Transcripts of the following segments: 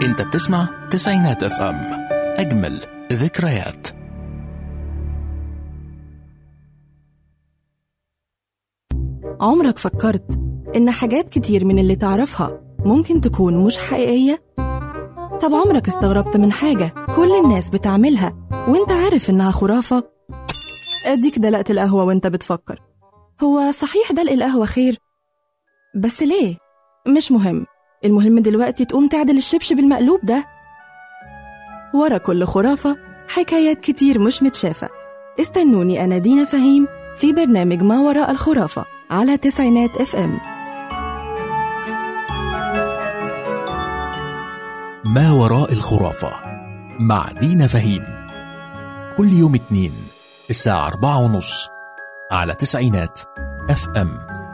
انت بتسمع تسعينات اف ام اجمل ذكريات عمرك فكرت إن حاجات كتير من اللي تعرفها ممكن تكون مش حقيقية؟ طب عمرك استغربت من حاجة كل الناس بتعملها وانت عارف إنها خرافة؟ أديك دلقت القهوة وانت بتفكر هو صحيح دلق القهوة خير؟ بس ليه؟ مش مهم المهم دلوقتي تقوم تعدل الشبشب المقلوب ده ورا كل خرافة حكايات كتير مش متشافة استنوني أنا دينا فهيم في برنامج ما وراء الخرافة على تسعينات اف ام ما وراء الخرافة مع دينا فهيم كل يوم اتنين الساعة أربعة ونص على تسعينات اف ام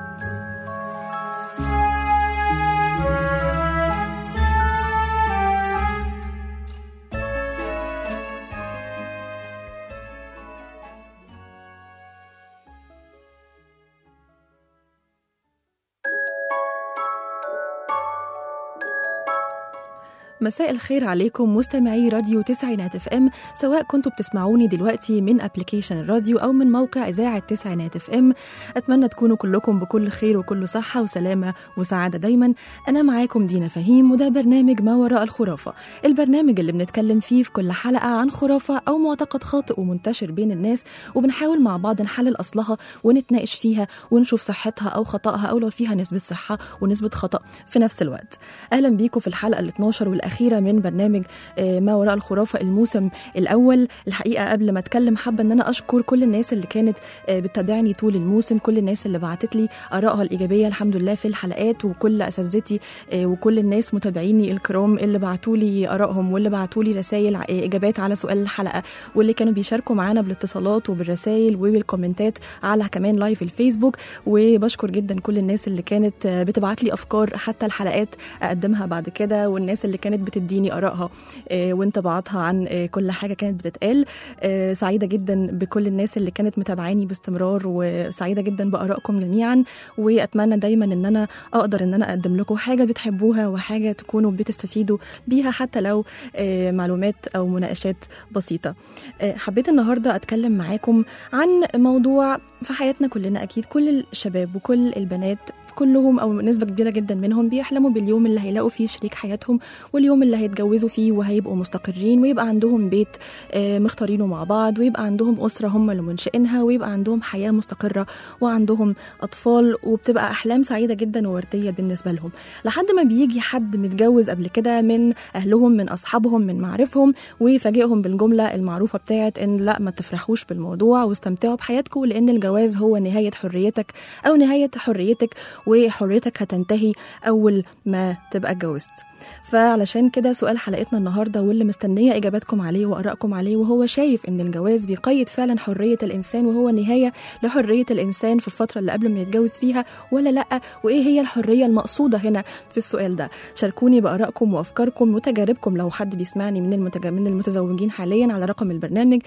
مساء الخير عليكم مستمعي راديو تسعينات اف ام سواء كنتوا بتسمعوني دلوقتي من ابلكيشن الراديو او من موقع اذاعه تسعينات اف ام اتمنى تكونوا كلكم بكل خير وكل صحه وسلامه وسعاده دايما انا معاكم دينا فهيم وده برنامج ما وراء الخرافه البرنامج اللي بنتكلم فيه في كل حلقه عن خرافه او معتقد خاطئ ومنتشر بين الناس وبنحاول مع بعض نحلل اصلها ونتناقش فيها ونشوف صحتها او خطأها او لو فيها نسبه صحه ونسبه خطأ في نفس الوقت اهلا بيكم في الحلقه ال 12 والاخيره من برنامج آه، ما وراء الخرافه الموسم الاول الحقيقه قبل ما اتكلم حابه ان انا اشكر كل الناس اللي كانت آه، بتتابعني طول الموسم كل الناس اللي بعتت لي ارائها الايجابيه الحمد لله في الحلقات وكل اساتذتي آه، وكل الناس متابعيني الكرام اللي بعتوا لي ارائهم واللي بعتوا لي رسائل اجابات على سؤال الحلقه واللي كانوا بيشاركوا معانا بالاتصالات وبالرسائل وبالكومنتات على كمان لايف الفيسبوك وبشكر جدا كل الناس اللي كانت آه، بتبعت لي افكار حتى الحلقات اقدمها بعد كده والناس اللي كانت بتديني ارائها آه، وانطباعاتها عن آه، كل حاجه كانت بتتقال آه، سعيده جدا بكل الناس اللي كانت متابعاني باستمرار وسعيده جدا بارائكم جميعا واتمنى دايما ان انا اقدر ان انا اقدم لكم حاجه بتحبوها وحاجه تكونوا بتستفيدوا بيها حتى لو آه، معلومات او مناقشات بسيطه آه، حبيت النهارده اتكلم معاكم عن موضوع في حياتنا كلنا اكيد كل الشباب وكل البنات كلهم او نسبه كبيره جدا منهم بيحلموا باليوم اللي هيلاقوا فيه شريك حياتهم واليوم اللي هيتجوزوا فيه وهيبقوا مستقرين ويبقى عندهم بيت آه، مختارينه مع بعض ويبقى عندهم اسره هم اللي منشئينها ويبقى عندهم حياه مستقره وعندهم اطفال وبتبقى احلام سعيده جدا وورديه بالنسبه لهم لحد ما بيجي حد متجوز قبل كده من اهلهم من اصحابهم من معارفهم ويفاجئهم بالجمله المعروفه بتاعت ان لا ما تفرحوش بالموضوع واستمتعوا بحياتكم لان الجواز هو نهايه حريتك او نهايه حريتك وحريتك هتنتهي اول ما تبقى اتجوزت فعلشان كده سؤال حلقتنا النهارده واللي مستنيه اجاباتكم عليه وارائكم عليه وهو شايف ان الجواز بيقيد فعلا حريه الانسان وهو نهايه لحريه الانسان في الفتره اللي قبل ما يتجوز فيها ولا لا وايه هي الحريه المقصوده هنا في السؤال ده شاركوني بارائكم وافكاركم وتجاربكم لو حد بيسمعني من المتج... من المتزوجين حاليا على رقم البرنامج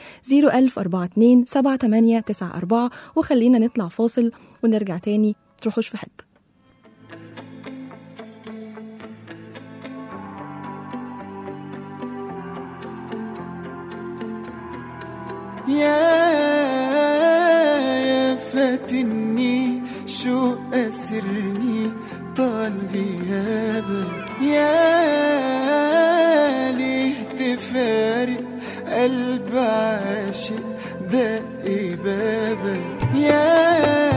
01042 7894 وخلينا نطلع فاصل ونرجع تاني تروحوش في حته يا يا فاتني شو أسرني طال غيابك يا ليه تفارق قلب عاشق دق بابك يا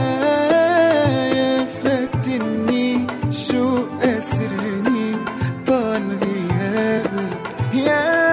يا فاتني شو أسرني طال غيابك يا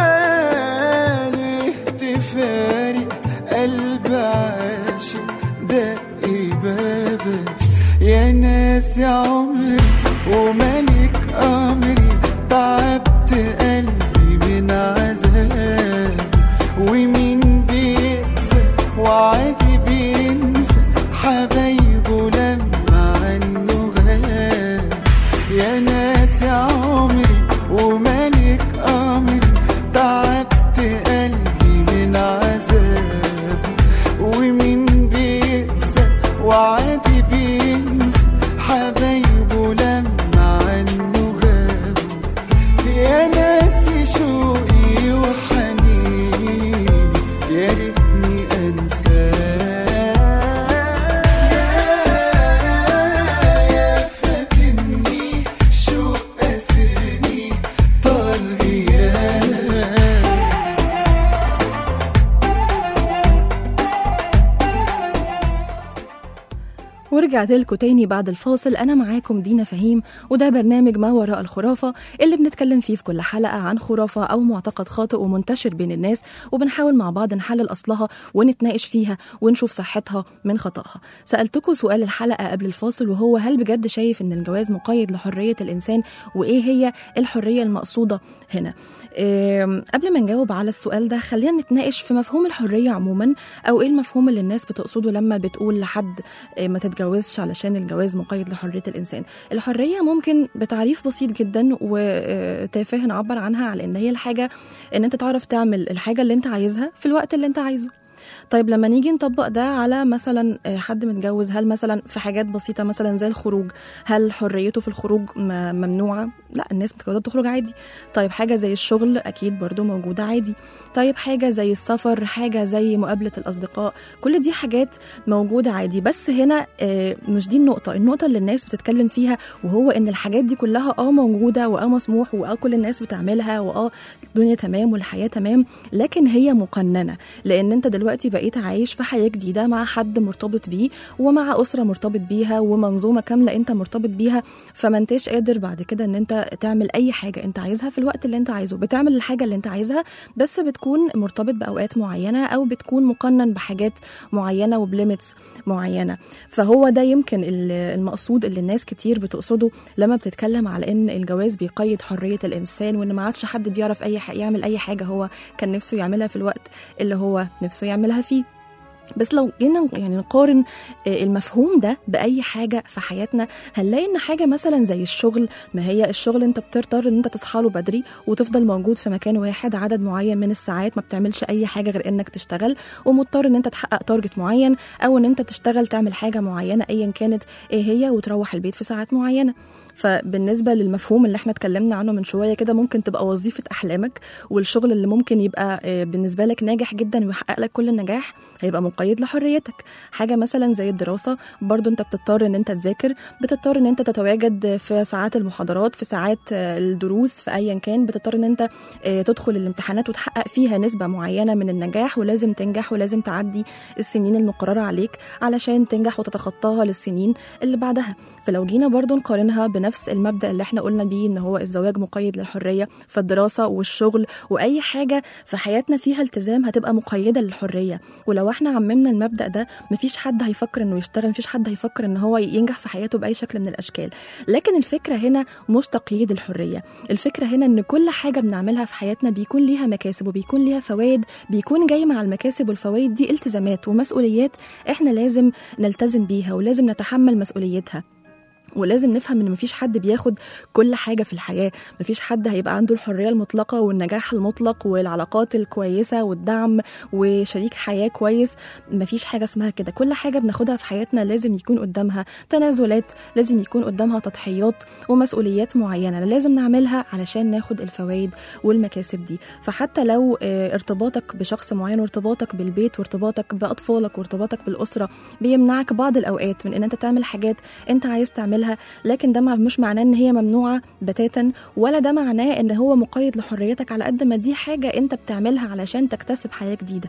ليه تفارق قلب عاشق دق بابك يا ناس يا عمري وملك أمري تعبت قلبي من عذاب ومين بيقسى وعادي بينسى حبايبه لما عنه غاب يا ناس يا عمري وملك أمري تعبت قلبي من عذاب ومين بيقسى وعادي بينسى حبايبه لما عنه غاب ورجعت لكم تاني بعد الفاصل أنا معاكم دينا فهيم وده برنامج ما وراء الخرافة اللي بنتكلم فيه في كل حلقة عن خرافة أو معتقد خاطئ ومنتشر بين الناس وبنحاول مع بعض نحلل أصلها ونتناقش فيها ونشوف صحتها من خطأها سألتكم سؤال الحلقة قبل الفاصل وهو هل بجد شايف إن الجواز مقيد لحرية الإنسان وإيه هي الحرية المقصودة هنا إيه قبل ما نجاوب على السؤال ده خلينا نتناقش في مفهوم الحرية عموما أو إيه المفهوم اللي الناس بتقصده لما بتقول لحد إيه ما تتجوزش علشان الجواز مقيد لحرية الإنسان الحرية ممكن بتعريف بسيط جدا وتافه نعبر عنها على إن هي الحاجة إن أنت تعرف تعمل الحاجة اللي أنت عايزها في الوقت اللي أنت عايزه طيب لما نيجي نطبق ده على مثلا حد متجوز هل مثلا في حاجات بسيطة مثلا زي الخروج هل حريته في الخروج ممنوعة؟ لا الناس متجوزة بتخرج عادي طيب حاجة زي الشغل أكيد برضو موجودة عادي طيب حاجة زي السفر حاجة زي مقابلة الأصدقاء كل دي حاجات موجودة عادي بس هنا مش دي النقطة النقطة اللي الناس بتتكلم فيها وهو إن الحاجات دي كلها اه موجودة واه مسموح واه كل الناس بتعملها واه الدنيا تمام والحياة تمام لكن هي مقننة لأن أنت دلوقتي بقيت عايش في حياة جديدة مع حد مرتبط بيه ومع أسرة مرتبط بيها ومنظومة كاملة أنت مرتبط بيها فما انتش قادر بعد كده أن أنت تعمل أي حاجة أنت عايزها في الوقت اللي أنت عايزه بتعمل الحاجة اللي أنت عايزها بس بتكون مرتبط بأوقات معينة أو بتكون مقنن بحاجات معينة وبليمتس معينة فهو ده يمكن المقصود اللي الناس كتير بتقصده لما بتتكلم على أن الجواز بيقيد حرية الإنسان وأن ما عادش حد بيعرف أي يعمل أي حاجة هو كان نفسه يعملها في الوقت اللي هو نفسه يعملها فيه بس لو جينا يعني نقارن المفهوم ده باي حاجه في حياتنا هنلاقي ان حاجه مثلا زي الشغل ما هي الشغل انت بتضطر ان انت تصحى له بدري وتفضل موجود في مكان واحد عدد معين من الساعات ما بتعملش اي حاجه غير انك تشتغل ومضطر ان انت تحقق تارجت معين او ان انت تشتغل تعمل حاجه معينه ايا كانت ايه هي وتروح البيت في ساعات معينه فبالنسبة للمفهوم اللي احنا اتكلمنا عنه من شوية كده ممكن تبقى وظيفة أحلامك والشغل اللي ممكن يبقى بالنسبة لك ناجح جدا ويحقق لك كل النجاح هيبقى مقيد لحريتك حاجة مثلا زي الدراسة برضو انت بتضطر ان انت تذاكر بتضطر ان انت تتواجد في ساعات المحاضرات في ساعات الدروس في ايا كان بتضطر ان انت تدخل الامتحانات وتحقق فيها نسبة معينة من النجاح ولازم تنجح ولازم تعدي السنين المقررة عليك علشان تنجح وتتخطاها للسنين اللي بعدها فلو جينا برضو نقارنها بنفس المبدا اللي احنا قلنا بيه ان هو الزواج مقيد للحريه فالدراسه والشغل واي حاجه في حياتنا فيها التزام هتبقى مقيده للحريه ولو احنا عممنا المبدا ده مفيش حد هيفكر انه يشتغل مفيش حد هيفكر ان هو ينجح في حياته باي شكل من الاشكال لكن الفكره هنا مش تقييد الحريه الفكره هنا ان كل حاجه بنعملها في حياتنا بيكون ليها مكاسب وبيكون ليها فوائد بيكون جاي مع المكاسب والفوائد دي التزامات ومسؤوليات احنا لازم نلتزم بيها ولازم نتحمل مسؤوليتها ولازم نفهم ان مفيش حد بياخد كل حاجه في الحياه مفيش حد هيبقى عنده الحريه المطلقه والنجاح المطلق والعلاقات الكويسه والدعم وشريك حياه كويس مفيش حاجه اسمها كده كل حاجه بناخدها في حياتنا لازم يكون قدامها تنازلات لازم يكون قدامها تضحيات ومسؤوليات معينه لازم نعملها علشان ناخد الفوائد والمكاسب دي فحتى لو ارتباطك بشخص معين وارتباطك بالبيت وارتباطك باطفالك وارتباطك بالاسره بيمنعك بعض الاوقات من ان انت تعمل حاجات انت عايز تعملها تعملها لكن ده مش معناه ان هي ممنوعه بتاتا ولا ده معناه ان هو مقيد لحريتك على قد ما دي حاجه انت بتعملها علشان تكتسب حياه جديده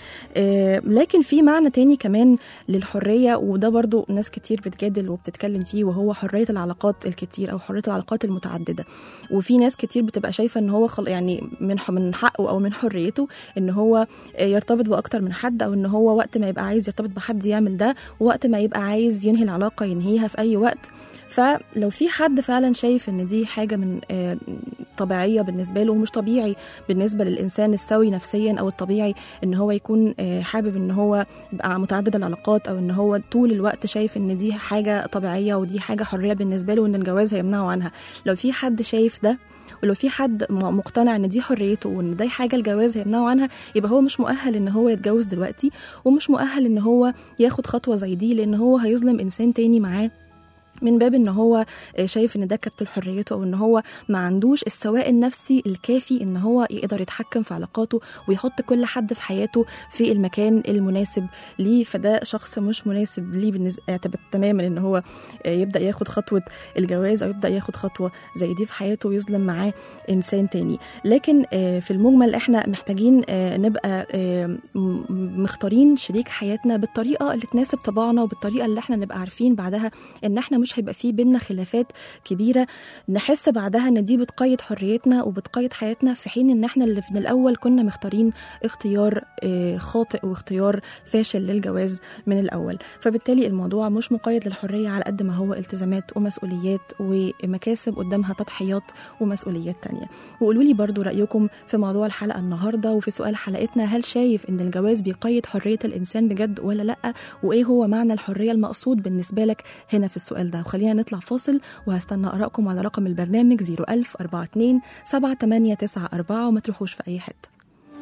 لكن في معنى تاني كمان للحرية وده برضو ناس كتير بتجادل وبتتكلم فيه وهو حرية العلاقات الكتير أو حرية العلاقات المتعددة وفي ناس كتير بتبقى شايفة إن هو خل يعني من من حقه أو من حريته إن هو يرتبط بأكتر من حد أو إن هو وقت ما يبقى عايز يرتبط بحد يعمل ده ووقت ما يبقى عايز ينهي العلاقة ينهيها في أي وقت فلو في حد فعلا شايف ان دي حاجه من طبيعيه بالنسبه له ومش طبيعي بالنسبه للانسان السوي نفسيا او الطبيعي ان هو يكون حابب ان هو يبقى متعدد العلاقات او ان هو طول الوقت شايف ان دي حاجه طبيعيه ودي حاجه حريه بالنسبه له وان الجواز هيمنعه عنها لو في حد شايف ده ولو في حد مقتنع ان دي حريته وان دي حاجه الجواز هيمنعه عنها يبقى هو مش مؤهل ان هو يتجوز دلوقتي ومش مؤهل ان هو ياخد خطوه زي دي لان هو هيظلم انسان تاني معاه من باب ان هو شايف ان ده كابتن حريته او ان هو ما عندوش السواء النفسي الكافي ان هو يقدر يتحكم في علاقاته ويحط كل حد في حياته في المكان المناسب ليه فده شخص مش مناسب ليه بالنسبه تماما ان هو يبدا ياخد خطوه الجواز او يبدا ياخد خطوه زي دي في حياته ويظلم معاه انسان تاني لكن آه، في المجمل احنا محتاجين آه، نبقى آه، م- مختارين شريك حياتنا بالطريقه اللي تناسب طباعنا وبالطريقه اللي احنا نبقى عارفين بعدها ان احنا مش هيبقى في بينا خلافات كبيره نحس بعدها ان دي بتقيد حريتنا وبتقيد حياتنا في حين ان احنا اللي من الاول كنا مختارين اختيار آه، خاطئ واختيار فاشل للجواز من الاول فبالتالي الموضوع مش مقيد للحريه على قد ما هو التزامات ومسؤوليات ومكاسب قدامها تضحيات ومسؤوليات تانية وقولوا لي برضو رايكم في موضوع الحلقه النهارده وفي سؤال حلقتنا هل شايف ان الجواز بيقيد حريه الانسان بجد ولا لا وايه هو معنى الحريه المقصود بالنسبه لك هنا في السؤال ده وخلينا نطلع فاصل وهستنى ارائكم على رقم البرنامج 01042 7894 وما تروحوش في اي حته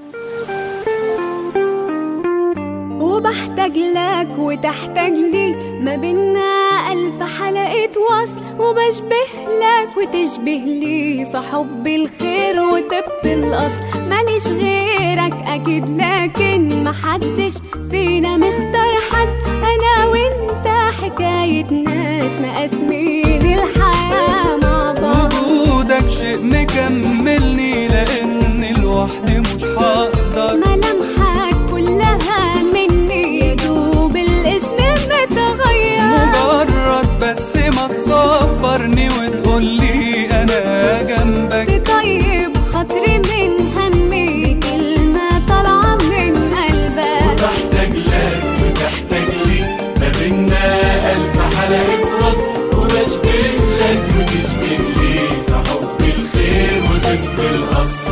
وبحتاج لك وتحتاج لي ما بينا ألف حلقة وصل وبشبه لك وتشبه لي في حب الخير وطب الأصل ماليش غيرك أكيد لكن محدش فينا مختار حد أنا وأنت حكاية ناس مقاسمين الحياة مع بعض وجودك شيء مكملني لان لوحدي مش هقدر ملامحك كلها مني يا دوب الاسم متغير مجرد بس ما تصبرني وتقولي انا جنبك تطيب خاطري من همي كلمة طالعة من قلبك بحتاج لك وتحتاج لي ما بينا ألف حلقة وصل وبشبه لك وتشبه لي في حب الخير وطب الأصل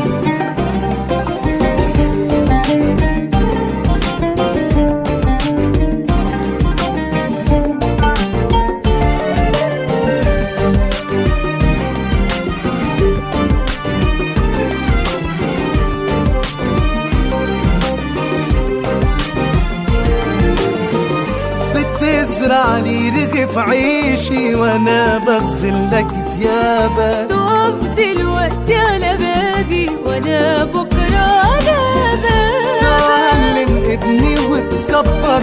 بتزرع لي رغف عيشي وانا بغسل لك ديابك تقف دلوقتي على بابي وانا بكرة على بابك تعلم ابني وتكبر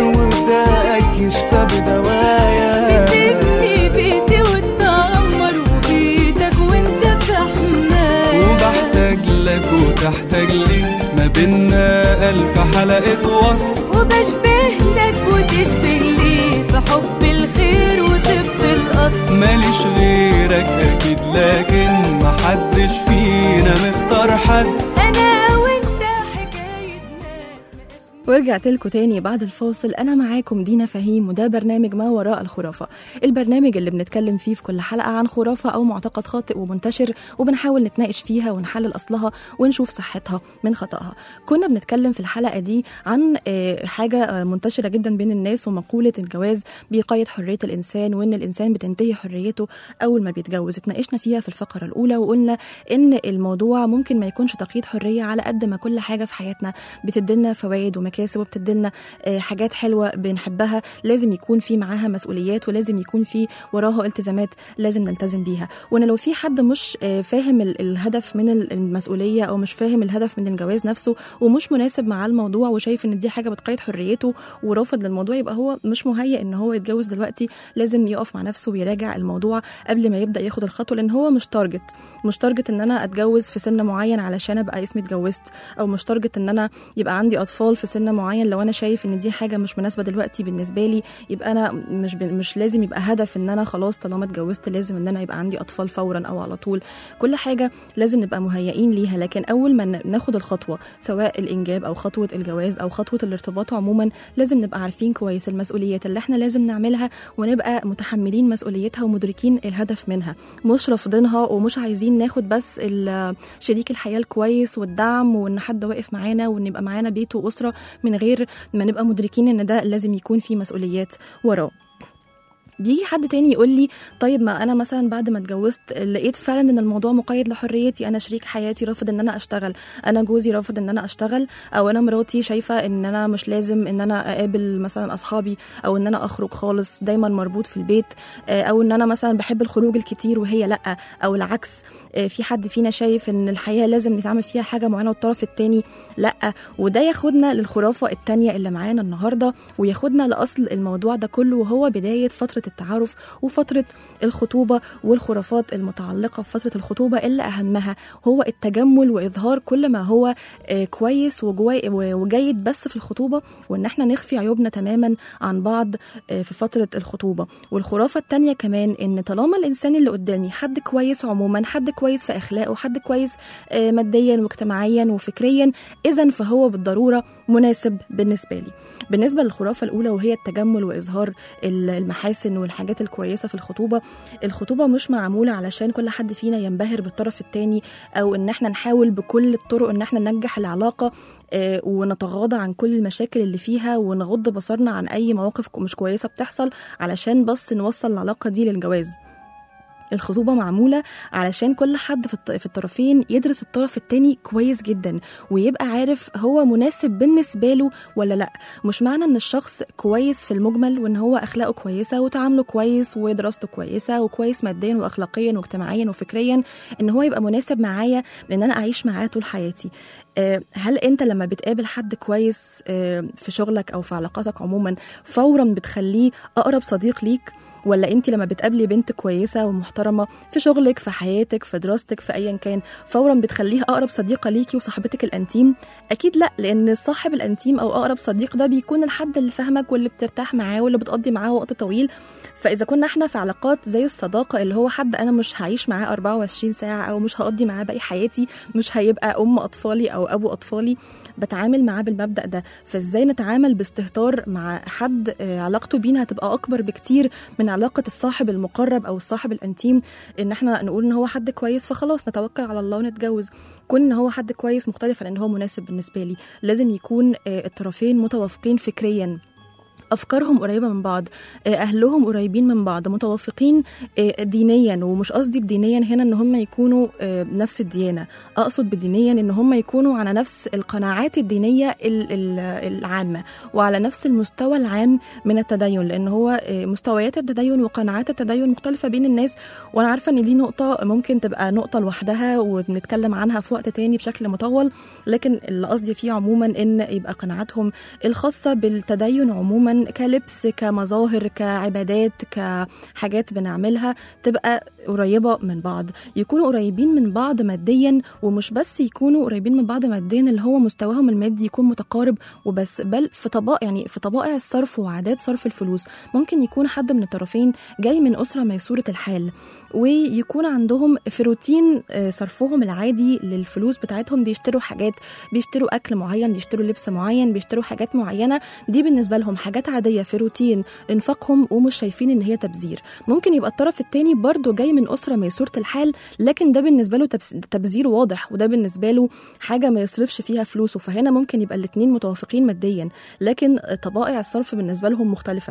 وداك يشفى بدوايا تبني بيتي وتعمر وبيتك وانت في حماية وبحتاج لك وتحتاج لي ما بينا ألف حلقة وصل وبشبه لك وتشبه لي في حب الخير وطب الأصل ماليش غيرك أكيد لكن محدش فينا مختار حد أنا وأنت حكاية ناس ورجعت لكم تاني بعد الفاصل انا معاكم دينا فهيم وده برنامج ما وراء الخرافه البرنامج اللي بنتكلم فيه في كل حلقه عن خرافه او معتقد خاطئ ومنتشر وبنحاول نتناقش فيها ونحلل اصلها ونشوف صحتها من خطأها كنا بنتكلم في الحلقه دي عن آه، حاجه آه، منتشره جدا بين الناس ومقوله الجواز بيقيد حريه الانسان وان الانسان بتنتهي حريته اول ما بيتجوز اتناقشنا فيها في الفقره الاولى وقلنا ان الموضوع ممكن ما يكونش تقييد حريه على قد ما كل حاجه في حياتنا بتديلنا فوائد ومكاسب وبتديلنا آه، حاجات حلوه بنحبها لازم يكون في معاها مسؤوليات ولازم يكون في وراها التزامات لازم نلتزم بيها وان لو في حد مش آه، فاهم ال- الهدف من ال- المسؤوليه او مش فاهم الهدف من الجواز نفسه ومش مناسب مع الموضوع وشايف ان دي حاجه بتقيد حريته ورافض للموضوع يبقى هو مش مهيئ ان هو يتجوز دلوقتي لازم يقف مع نفسه ويراجع الموضوع قبل ما يبدا ياخد الخطوه لان هو مش تارجت مش تارجت ان انا اتجوز في سن معين علشان ابقى اسمي اتجوزت او مش تارجت ان انا يبقى عندي اطفال في سن معين لو انا شايف ان دي حاجه مش مناسبه دلوقتي بالنسبه لي يبقى انا مش ب... مش لازم يبقى هدف ان انا خلاص طالما اتجوزت لازم ان انا يبقى عندي اطفال فورا او على طول كل حاجه لازم نبقى مهيئين ليها لكن اول ما ن- ناخد الخطوه سواء الانجاب او خطوه الجواز او خطوه الارتباط عموما لازم نبقى عارفين كويس المسؤوليات اللي احنا لازم نعملها ونبقى متحملين مسؤوليتها ومدركين الهدف منها مش رافضينها ومش عايزين ناخد بس ال- شريك الحياه الكويس والدعم وان حد واقف معانا وان يبقى معانا بيت واسره من غير ما نبقى مدركين ان ده لازم يكون فيه مسؤوليات وراه بيجي حد تاني يقول لي طيب ما انا مثلا بعد ما اتجوزت لقيت فعلا ان الموضوع مقيد لحريتي انا شريك حياتي رافض ان انا اشتغل انا جوزي رافض ان انا اشتغل او انا مراتي شايفه ان انا مش لازم ان انا اقابل مثلا اصحابي او ان انا اخرج خالص دايما مربوط في البيت آه، او ان انا مثلا بحب الخروج الكتير وهي لا او العكس آه، في حد فينا شايف ان الحياه لازم نتعمل فيها حاجه معينه والطرف التاني لا وده ياخدنا للخرافه التانيه اللي معانا النهارده وياخدنا لاصل الموضوع ده كله وهو بدايه فتره التعارف وفتره الخطوبه والخرافات المتعلقه بفتره الخطوبه اللي اهمها هو التجمل واظهار كل ما هو آه، كويس وجوي- وجيد بس في الخطوبه وان احنا نخفي عيوبنا تماما عن بعض آه، في فتره الخطوبه والخرافه التانيه كمان ان طالما الانسان اللي قدامي حد كويس عموما حد كويس في اخلاقه حد كويس آه، ماديا واجتماعيا وفكريا اذا فهو بالضروره مناسب بالنسبه لي بالنسبه للخرافه الاولى وهي التجمل واظهار ال- المحاسن والحاجات الكويسه في الخطوبه الخطوبه مش معموله علشان كل حد فينا ينبهر بالطرف التاني او ان احنا نحاول بكل الطرق ان احنا ننجح العلاقه آه، ونتغاضى عن كل المشاكل اللي فيها ونغض بصرنا عن اي مواقف مش كويسه بتحصل علشان بس نوصل العلاقه دي للجواز الخطوبة معمولة علشان كل حد في الط- في الطرفين يدرس الطرف التاني كويس جدا ويبقى عارف هو مناسب بالنسبة له ولا لا مش معنى ان الشخص كويس في المجمل وان هو اخلاقه كويسة وتعامله كويس ودراسته كويسة وكويس ماديا واخلاقيا واجتماعيا وفكريا ان هو يبقى مناسب معايا لان انا اعيش معاه طول حياتي آه، هل انت لما بتقابل حد كويس آه، في شغلك او في علاقاتك عموما فورا بتخليه اقرب صديق ليك ولا انت لما بتقابلي بنت كويسه ومحترمه في شغلك في حياتك في دراستك في ايا كان فورا بتخليها اقرب صديقه ليكي وصاحبتك الانتيم اكيد لا لان صاحب الانتيم او اقرب صديق ده بيكون الحد اللي فاهمك واللي بترتاح معاه واللي بتقضي معاه وقت طويل فاذا كنا احنا في علاقات زي الصداقه اللي هو حد انا مش هعيش معاه 24 ساعه او مش هقضي معاه باقي حياتي مش هيبقى ام اطفالي او ابو اطفالي بتعامل معاه بالمبدا ده فازاي نتعامل باستهتار مع حد آه، علاقته بينا هتبقى اكبر بكتير من علاقه الصاحب المقرب او الصاحب الانتيم ان احنا نقول ان هو حد كويس فخلاص نتوكل على الله ونتجوز كون ان هو حد كويس مختلف عن ان هو مناسب بالنسبه لي لازم يكون آه، الطرفين متوافقين فكريا افكارهم قريبه من بعض آه، اهلهم قريبين من بعض متوافقين آه، دينيا ومش قصدي بدينيا هنا ان هم يكونوا آه، نفس الديانه اقصد بدينيا ان هم يكونوا على نفس القناعات الدينيه ال- ال- العامه وعلى نفس المستوى العام من التدين لان هو آه، مستويات التدين وقناعات التدين مختلفه بين الناس وانا عارفه ان دي نقطه ممكن تبقى نقطه لوحدها ونتكلم عنها في وقت تاني بشكل مطول لكن اللي قصدي فيه عموما ان يبقى قناعاتهم الخاصه بالتدين عموما كلبس كمظاهر كعبادات كحاجات بنعملها تبقى قريبه من بعض يكونوا قريبين من بعض ماديا ومش بس يكونوا قريبين من بعض ماديا اللي هو مستواهم المادي يكون متقارب وبس بل في طبائع يعني في طبائع الصرف وعادات صرف الفلوس ممكن يكون حد من الطرفين جاي من اسره ميسوره الحال ويكون عندهم في روتين آه، صرفهم العادي للفلوس بتاعتهم بيشتروا حاجات بيشتروا اكل معين بيشتروا لبس معين بيشتروا حاجات معينه دي بالنسبه لهم حاجات عاديه في روتين انفاقهم ومش شايفين ان هي تبذير ممكن يبقى الطرف التاني برضه جاي من اسره ميسوره الحال لكن ده بالنسبه له تبس- تبذير واضح وده بالنسبه له حاجه ما يصرفش فيها فلوسه فهنا ممكن يبقى الاتنين متوافقين ماديا لكن طبائع الصرف بالنسبه لهم مختلفه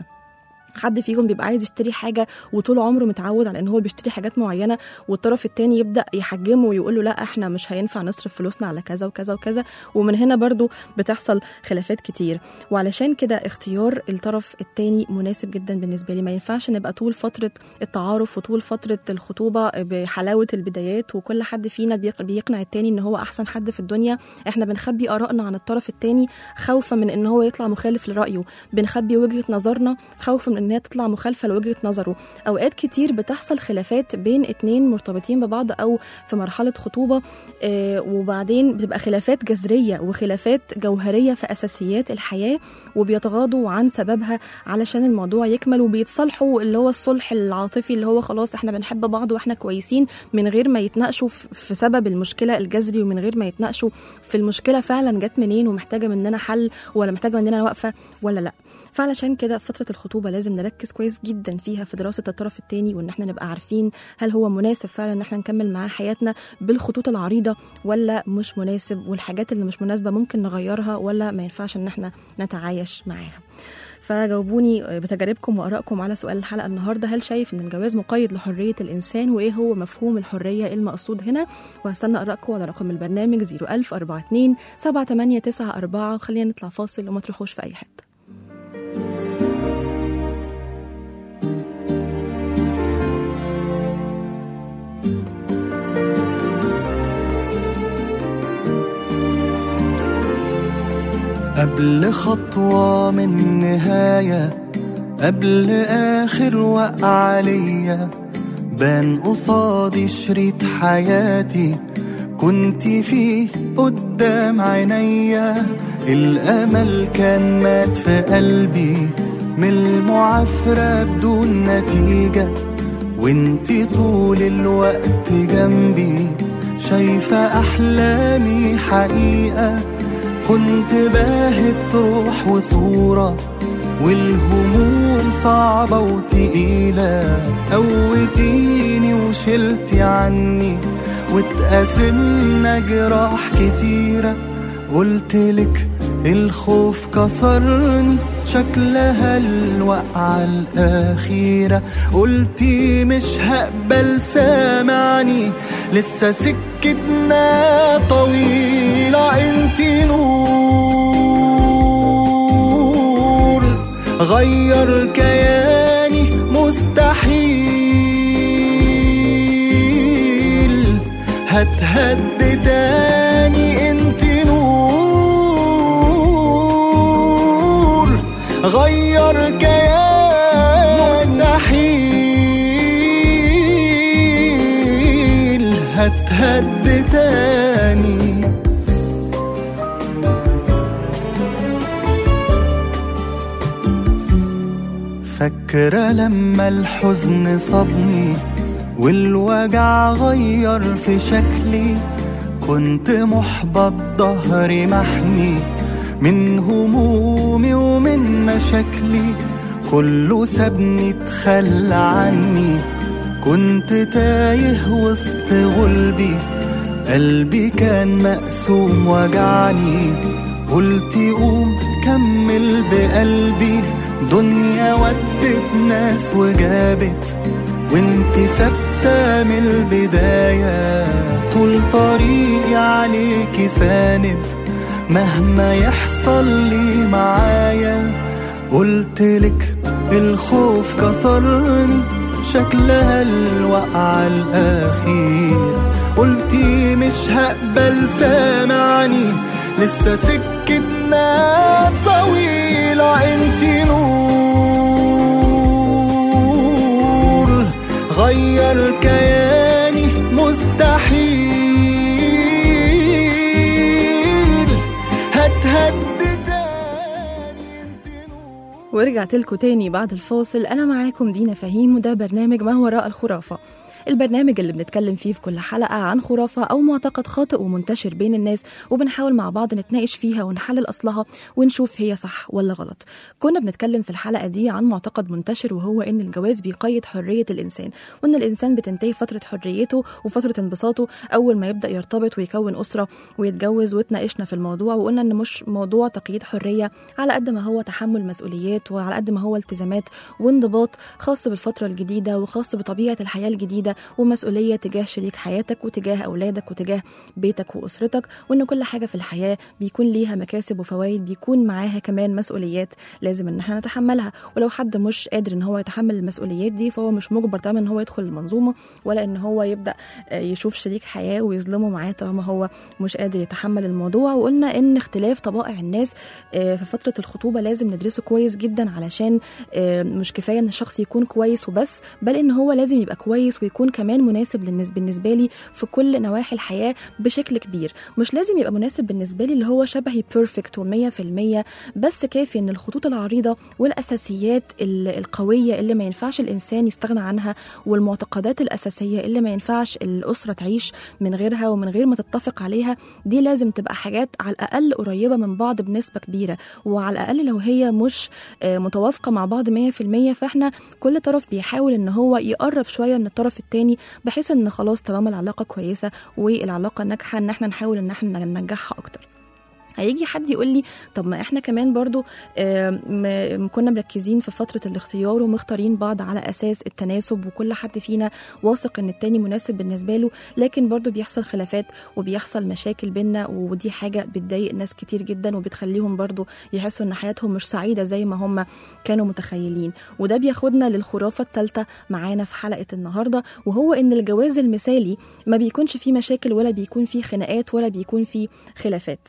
حد فيهم بيبقى عايز يشتري حاجه وطول عمره متعود على ان هو بيشتري حاجات معينه والطرف التاني يبدا يحجمه ويقول له لا احنا مش هينفع نصرف فلوسنا على كذا وكذا وكذا ومن هنا برضو بتحصل خلافات كتير وعلشان كده اختيار الطرف التاني مناسب جدا بالنسبه لي ما ينفعش نبقى طول فتره التعارف وطول فتره الخطوبه بحلاوه البدايات وكل حد فينا بيق- بيقنع التاني ان هو احسن حد في الدنيا احنا بنخبي ارائنا عن الطرف التاني خوفا من ان هو يطلع مخالف لرايه بنخبي وجهه نظرنا خوفا من ان هي تطلع مخالفه لوجهه نظره اوقات كتير بتحصل خلافات بين اتنين مرتبطين ببعض او في مرحله خطوبه آه وبعدين بتبقى خلافات جذريه وخلافات جوهريه في اساسيات الحياه وبيتغاضوا عن سببها علشان الموضوع يكمل وبيتصالحوا اللي هو الصلح العاطفي اللي هو خلاص احنا بنحب بعض واحنا كويسين من غير ما يتناقشوا في في سبب المشكله الجذري ومن غير ما يتناقشوا في المشكله فعلا جت منين ومحتاجه مننا حل ولا محتاجه مننا وقفه ولا لا فعلشان كده فتره الخطوبه لازم نركز كويس جدا فيها في دراسه الطرف الثاني وان احنا نبقى عارفين هل هو مناسب فعلا ان احنا نكمل معاه حياتنا بالخطوط العريضه ولا مش مناسب والحاجات اللي مش مناسبه ممكن نغيرها ولا ما ينفعش ان احنا نتعايش معاها فجاوبوني بتجاربكم وارائكم على سؤال الحلقه النهارده هل شايف ان الجواز مقيد لحريه الانسان وايه هو مفهوم الحريه المقصود هنا وهستنى ارائكم على رقم البرنامج 01042 7894 خلينا نطلع فاصل وما تروحوش في اي حته قبل خطوة من نهاية قبل آخر وقعة ليا بان قصادي شريط حياتي كنت فيه قدام عينيا الأمل كان مات في قلبي من المعافرة بدون نتيجة وانتي طول الوقت جنبي شايفة أحلامي حقيقة كنت باهت روح وصورة والهموم صعبة وتقيلة قوتيني وشلتي عني واتقاسمنا جراح كتيرة قلتلك الخوف كسرني شكلها الوقعة الأخيرة قلتي مش هقبل سامعني لسه سكتنا طويلة انتي نور غير كياني مستحيل هتهد تاني انتي نور غير كياني مستحيل هتهد تاني فاكرة لما الحزن صابني والوجع غير في شكلي كنت محبط ظهري محني من همومي ومن مشاكلي كله سابني تخلى عني كنت تايه وسط غلبي قلبي كان مقسوم وجعني قلت قوم كمل بقلبي دنيا ودت ناس وجابت وانت ثابتة من البداية طول طريقي عليكي ساند مهما يحصل لي معايا قلتلك الخوف كسرني شكلها الوقعة الأخيرة قلتي مش هقبل سامعني لسه سكتنا طويلة انتي نور غير كياني مستحيل هتهد تاني انتي نور ورجعت لكم تاني بعد الفاصل أنا معاكم دينا فهيم وده برنامج ما وراء الخرافة البرنامج اللي بنتكلم فيه في كل حلقة عن خرافة أو معتقد خاطئ ومنتشر بين الناس وبنحاول مع بعض نتناقش فيها ونحلل أصلها ونشوف هي صح ولا غلط كنا بنتكلم في الحلقة دي عن معتقد منتشر وهو إن الجواز بيقيد حرية الإنسان وإن الإنسان بتنتهي فترة حريته وفترة انبساطه أول ما يبدأ يرتبط ويكون أسرة ويتجوز واتناقشنا في الموضوع وقلنا إن مش موضوع تقييد حرية على قد ما هو تحمل مسؤوليات وعلى قد ما هو التزامات وانضباط خاص بالفترة الجديدة وخاص بطبيعة الحياة الجديدة ومسؤولية تجاه شريك حياتك وتجاه أولادك وتجاه بيتك وأسرتك وإن كل حاجة في الحياة بيكون ليها مكاسب وفوائد بيكون معاها كمان مسؤوليات لازم إن احنا نتحملها ولو حد مش قادر إن هو يتحمل المسؤوليات دي فهو مش مجبر تماما إن هو يدخل المنظومة ولا إن هو يبدأ آه، يشوف شريك حياة ويظلمه معاه طالما هو مش قادر يتحمل الموضوع وقلنا إن اختلاف طبائع الناس آه، في فترة الخطوبة لازم ندرسه كويس جدا علشان آه، مش كفاية إن الشخص يكون كويس وبس بل إن هو لازم يبقى كويس ويكون يكون كمان مناسب للنس- بالنسبه لي في كل نواحي الحياه بشكل كبير مش لازم يبقى مناسب بالنسبه لي اللي هو شبهي بيرفكت و100% بس كافي ان الخطوط العريضه والاساسيات ال- القويه اللي ما ينفعش الانسان يستغنى عنها والمعتقدات الاساسيه اللي ما ينفعش الاسره تعيش من غيرها ومن غير ما تتفق عليها دي لازم تبقى حاجات على الاقل قريبه من بعض بنسبه كبيره وعلى الاقل لو هي مش آه، متوافقه مع بعض 100% فاحنا كل طرف بيحاول ان هو يقرب شويه من الطرف التاني بحيث ان خلاص طالما العلاقه كويسه والعلاقه ناجحه ان احنا نحاول ان احنا ننجحها اكتر هيجي حد يقول لي طب ما احنا كمان برضو آم، م- كنا مركزين في فترة الاختيار ومختارين بعض على أساس التناسب وكل حد فينا واثق إن التاني مناسب بالنسبة له لكن برضو بيحصل خلافات وبيحصل مشاكل بينا ودي حاجة بتضايق ناس كتير جدا وبتخليهم برضو يحسوا إن حياتهم مش سعيدة زي ما هم كانوا متخيلين وده بياخدنا للخرافة الثالثة معانا في حلقة النهاردة وهو إن الجواز المثالي ما بيكونش فيه مشاكل ولا بيكون فيه خناقات ولا بيكون فيه خلافات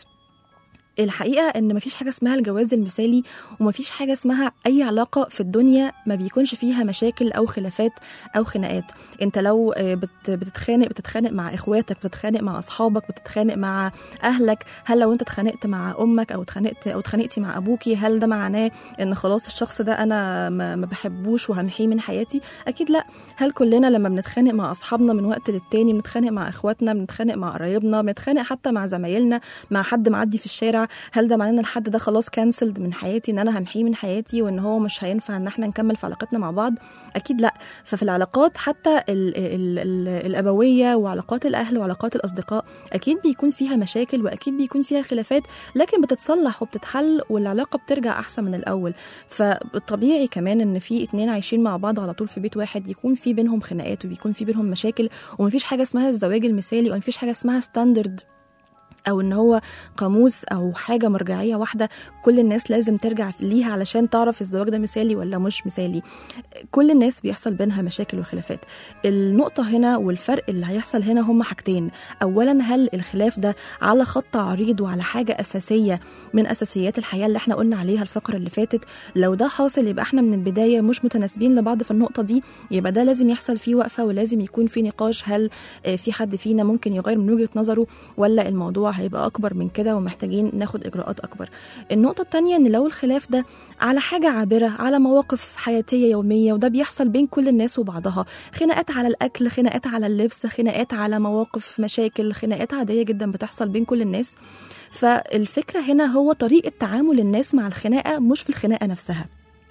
الحقيقه ان مفيش حاجه اسمها الجواز المثالي ومفيش حاجه اسمها اي علاقه في الدنيا ما بيكونش فيها مشاكل او خلافات او خناقات انت لو آه، بت- بتتخانق بتتخانق مع اخواتك بتتخانق مع اصحابك بتتخانق مع اهلك هل لو انت اتخانقت مع امك او اتخانقت او اتخانقتي مع ابوكي هل ده معناه ان خلاص الشخص ده انا ما ما بحبوش وهمحيه من حياتي اكيد لا هل كلنا لما بنتخانق مع اصحابنا من وقت للتاني بنتخانق مع اخواتنا بنتخانق مع قرايبنا بنتخانق حتى مع زمايلنا مع حد معدي في الشارع هل ده معناه ان الحد ده خلاص كانسلد من حياتي ان انا همحيه من حياتي وان هو مش هينفع ان احنا نكمل في علاقتنا مع بعض اكيد لا ففي العلاقات حتى ال ال ال الابويه وعلاقات الاهل وعلاقات الاصدقاء اكيد بيكون فيها مشاكل واكيد بيكون فيها خلافات لكن بتتصلح وبتتحل والعلاقه بترجع احسن من الاول فالطبيعي كمان ان في اتنين عايشين مع بعض على طول في بيت واحد يكون في بينهم خناقات وبيكون في بينهم مشاكل ومفيش حاجه اسمها الزواج المثالي ومفيش حاجه اسمها ستاندرد او ان هو قاموس او حاجه مرجعيه واحده كل الناس لازم ترجع ليها علشان تعرف الزواج ده مثالي ولا مش مثالي كل الناس بيحصل بينها مشاكل وخلافات النقطه هنا والفرق اللي هيحصل هنا هما حاجتين اولا هل الخلاف ده على خط عريض وعلى حاجه اساسيه من اساسيات الحياه اللي احنا قلنا عليها الفقره اللي فاتت لو ده حاصل يبقى احنا من البدايه مش متناسبين لبعض في النقطه دي يبقى ده لازم يحصل فيه وقفه ولازم يكون في نقاش هل آه، في حد فينا ممكن يغير من وجهه نظره ولا الموضوع هيبقى اكبر من كده ومحتاجين ناخد اجراءات اكبر النقطه الثانيه ان لو الخلاف ده على حاجه عابره على مواقف حياتيه يوميه وده بيحصل بين كل الناس وبعضها خناقات على الاكل خناقات على اللبس خناقات على مواقف مشاكل خناقات عاديه جدا بتحصل بين كل الناس فالفكره هنا هو طريقه تعامل الناس مع الخناقه مش في الخناقه نفسها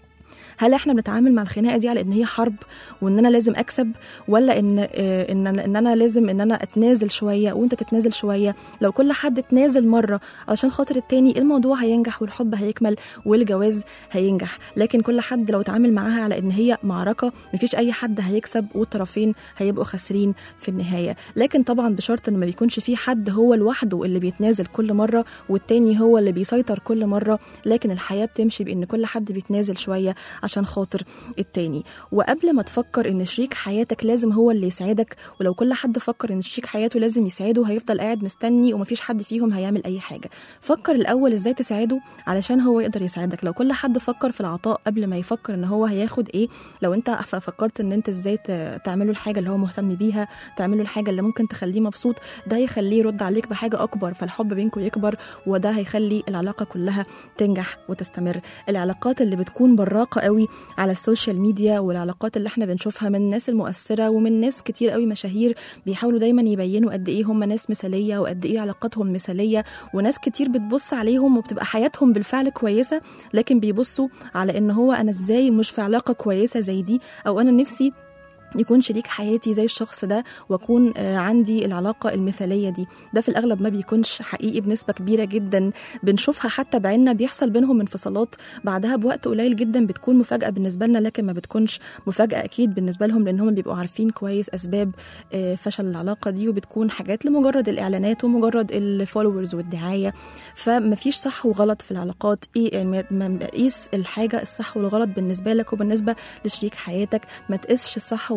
هل احنا بنتعامل مع الخناقه دي على ان هي حرب وان انا لازم اكسب ولا ان آه، ان أنا- ان انا لازم ان انا اتنازل شويه وانت تتنازل شويه لو كل حد اتنازل مره علشان خاطر التاني الموضوع هينجح والحب هيكمل والجواز هينجح لكن كل حد لو اتعامل معاها على ان هي معركه مفيش اي حد هيكسب والطرفين هيبقوا خاسرين في النهايه لكن طبعا بشرط ان ما بيكونش في حد هو لوحده اللي بيتنازل كل مره والتاني هو اللي بيسيطر كل مره لكن الحياه بتمشي بان كل حد بيتنازل شويه عشان خاطر التاني وقبل ما تفكر ان شريك حياتك لازم هو اللي يسعدك ولو كل حد فكر ان شريك حياته لازم يسعده هيفضل قاعد مستني ومفيش حد فيهم هيعمل اي حاجه فكر الاول ازاي تساعده علشان هو يقدر يساعدك لو كل حد فكر في العطاء قبل ما يفكر ان هو هياخد ايه لو انت ف- فكرت ان انت ازاي ت- تعمله الحاجه اللي هو مهتم بيها تعمله الحاجه اللي ممكن تخليه مبسوط ده هيخليه يرد عليك بحاجه اكبر فالحب بينكم يكبر وده هيخلي العلاقه كلها تنجح وتستمر العلاقات اللي بتكون براقه قوي على السوشيال ميديا والعلاقات اللي احنا بنشوفها من الناس المؤثره ومن ناس كتير قوي مشاهير بيحاولوا دايما يبينوا قد ايه هم ناس مثاليه وقد ايه علاقاتهم مثاليه وناس كتير بتبص عليهم وبتبقى حياتهم بالفعل كويسه لكن بيبصوا على ان هو انا ازاي مش في علاقه كويسه زي دي او انا نفسي يكون شريك حياتي زي الشخص ده واكون آه، عندي العلاقه المثاليه دي ده في الاغلب ما بيكونش حقيقي بنسبه كبيره جدا بنشوفها حتى بعيننا بيحصل بينهم انفصالات بعدها بوقت قليل جدا بتكون مفاجاه بالنسبه لنا لكن ما بتكونش مفاجاه اكيد بالنسبه لهم لان هم بيبقوا عارفين كويس اسباب آه، فشل العلاقه دي وبتكون حاجات لمجرد الاعلانات ومجرد الفولورز والدعايه فمفيش صح وغلط في العلاقات ايه يعني ما- ما- قيس الحاجه الصح والغلط بالنسبه لك وبالنسبه لشريك حياتك ما تقيسش الصح والغلط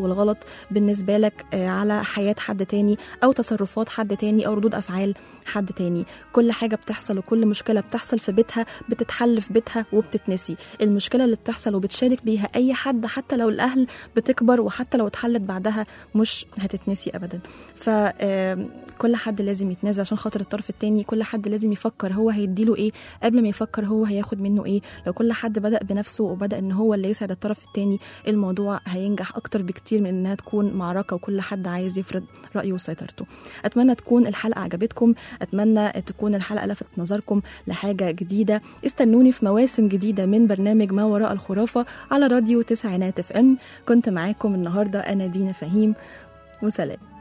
والغلط بالنسبة لك آه، على حياة حد تاني أو تصرفات حد تاني أو ردود أفعال حد تاني كل حاجة بتحصل وكل مشكلة بتحصل في بيتها بتتحل في بيتها وبتتنسي المشكلة اللي بتحصل وبتشارك بيها أي حد حتى لو الأهل بتكبر وحتى لو اتحلت بعدها مش هتتنسي أبدا فكل حد لازم يتنازل عشان خاطر الطرف التاني كل حد لازم يفكر هو هيديله ايه قبل ما يفكر هو هياخد منه ايه لو كل حد بدأ بنفسه وبدأ ان هو اللي يسعد الطرف التاني الموضوع هينجح اكتر بكتير من انها تكون معركة وكل حد عايز يفرض رأيه وسيطرته اتمنى تكون الحلقة عجبتكم اتمنى تكون الحلقة لفتت نظركم لحاجة جديدة استنوني في مواسم جديدة من برنامج ما وراء الخرافة على راديو تسعينات اف ام كنت معاكم النهاردة انا دينا فهيم وسلام